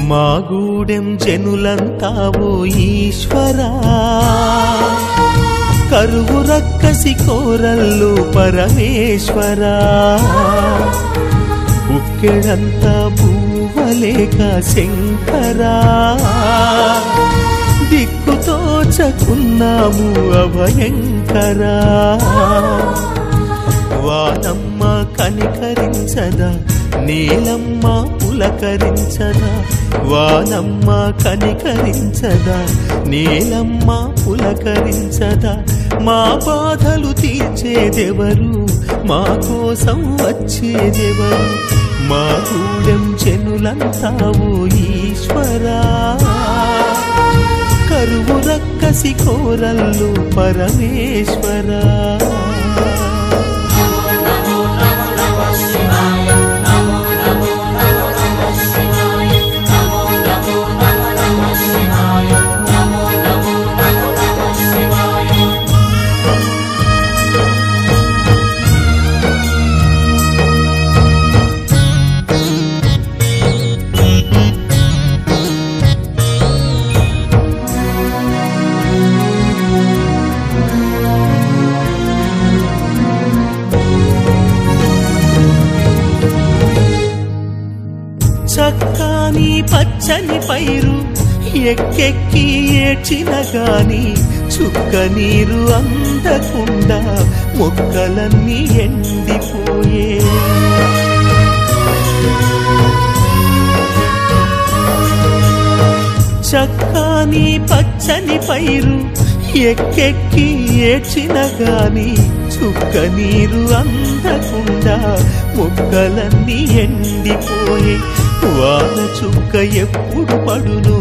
మా గూడెం జనులంతా ఓ ఈశ్వరా కరువు రక్కసి కోరల్లు పరమేశ్వరా బుక్కెడంతా భూవలేక శంకరా దిక్కుతోచకున్నాము అభయంకరా వానమ్మ కనికరించదా నీలమ్మ పులకరించదా వానమ్మ కనికరించదా నీలమ్మ పులకరించదా మా బాధలు తీర్చేదెవరు మా కోసం వచ్చేదెవరు మా గూడెం చెనులంతా ఓ ఈశ్వరా కరువు రక్కసి కోరల్లు పరమేశ్వరా చక్కని పచ్చని పైరు ఎక్కెక్కి ఏడ్చిన గాని చుక్క నీరు అందకుండా మొక్కలన్నీ ఎండిపోయే చక్కని పచ్చని పైరు ఎక్కెక్కి ఏడ్చిన గాని చుక్క నీరు అందకుండా మొక్కలన్నీ ఎండిపోయే వాన చుక్క ఎప్పుడు పడును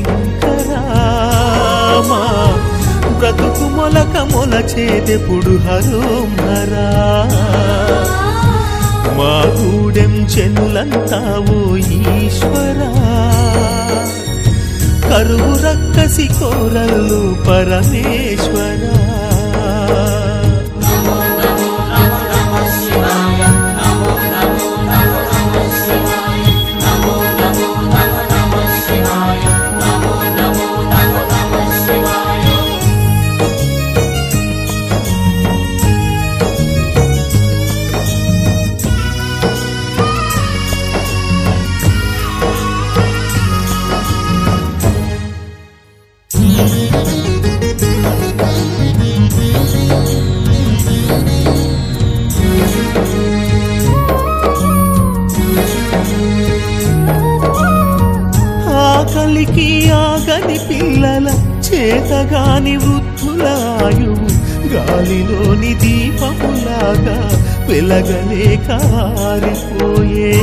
శంకరామా బ్రతుకు మొలక మొలచేదెప్పుడు హరోం హరా మా గూడెం చెనులంతా ఓ ఈశ్వరా కరువు రక్కసి కోరల్లు పరమేశ్వరా ఆకలికి ఆగని పిల్లల చేతగాని వృద్ధుల ఆయువు గాలిలోని దీపములాగా వెలగలేక ఆరిపోయే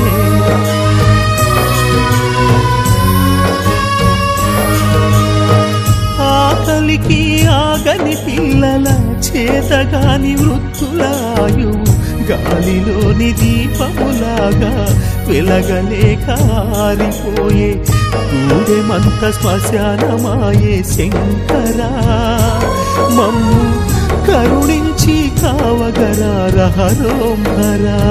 ఆకలికి ఆగని పిల్లల చేతగాని వృద్ధుల ఆయువు గాలిలోని దీపములాగా వెలగలేక ఆరిపోయే గూడెమంత శ్మశానమాయే శంకరా మమ్ము కరుణించి కావగరా రహరోం హరా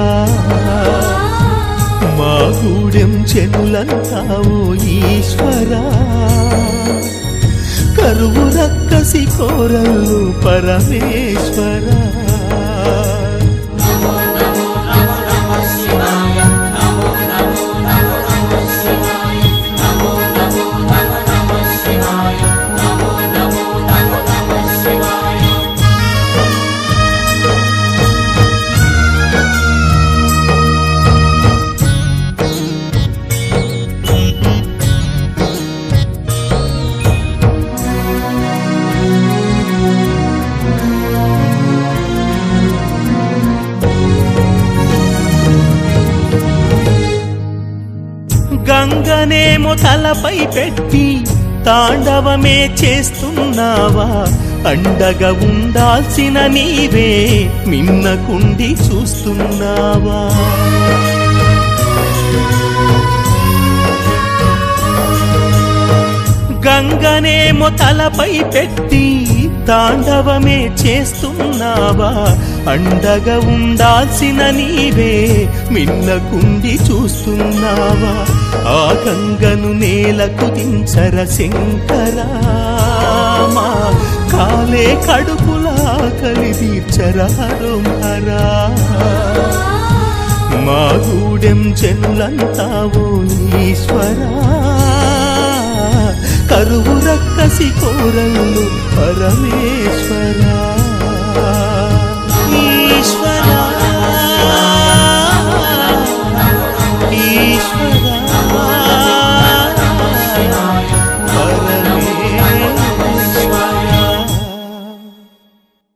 మా గూడెం చెనులంతా ఓ ఈశ్వరా కరువు రక్కసి కోరల్లు పరమేశ్వరా గంగనేమో తలపై పెట్టి తాండవమే చేస్తున్నావా అండగా ఉండాల్సిన నీవే మిన్నకుండి చూస్తున్నావా గంగనేమో తలపై పెట్టి తాండవమే చేస్తున్నావా అండగా ఉండాల్సిన నీవే మిన్నకుండి చూస్తున్నావా ఆ గంగను నేలకు దించర శంకరా మా కాలే కడుపులా కలి తీర్చరా హరోహరా మా గూడెం చెల్లంతావో ఈశ్వరా కరువు రక్కసి కోరలు పరమేశ్వరా